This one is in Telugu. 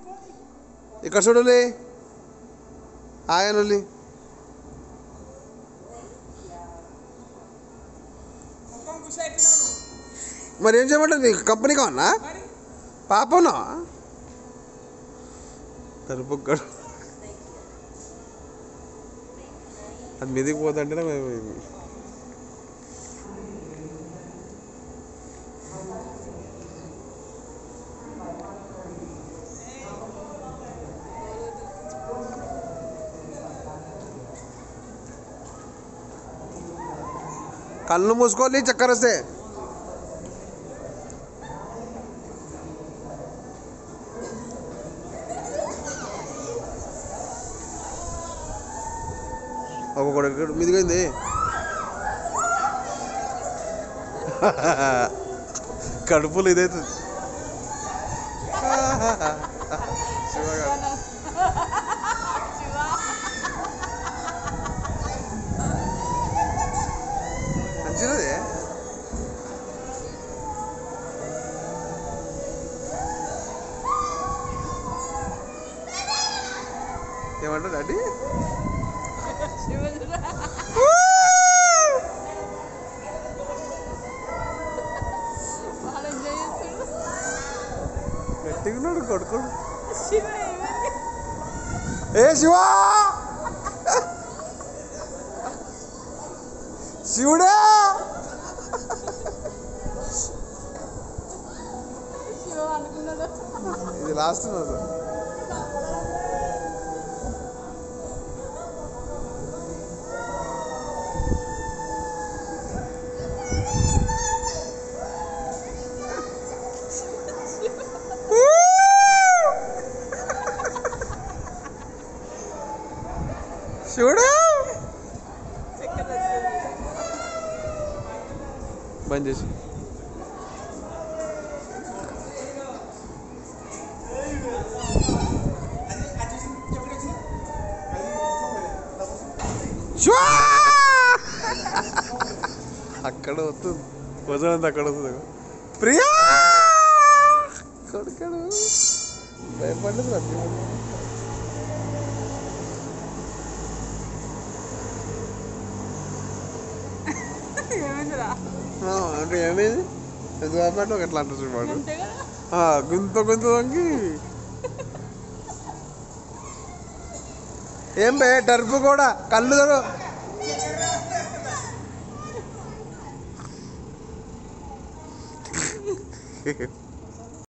ఇక్కడ చూడలే ఆయనలి ముఖం కుషెట్టినాను మరి ఏం చేయమంటారు నీకు కంపెనీ కావన్నా మరి పాపనా తరుపుక్కడు అది మీదికి పోతుంటేనే మేము కళ్ళు మూసుకోవాలి చక్కెర వస్తే ఒక్కొక్కడు ఎక్కడ మీదిగైంది కడుపులు ఇదైతుంది శివగారు మంచిదే ఏమంటారు డాడీ వాళ్ళు ఎంజాయ్ చేస్తాడు గట్టిగా ఉన్నాడు కొడుకోడు శివ ఏమైంది ఏ శివా శివుడా శివ అనుకున్నాడు ఇది లాస్ట్ రోజు శివుడు చక్కెర వస్తుంది బంద్ చేసి శివా! అక్కడ వస్తుంది వదలంది అక్కడ వస్తుంది ప్రియా కొడుకడు భయపడలేదు రద్దు ఏమైందిరా అంటే ఏమైంది ఎందుకు కాబట్టి ఒక ఎట్లా అంటారు చూడు వాడు అంతే కదా ఆ, గుంత గుంత వంకి ఏం బే టర్పు కూడా కళ్ళు తెరు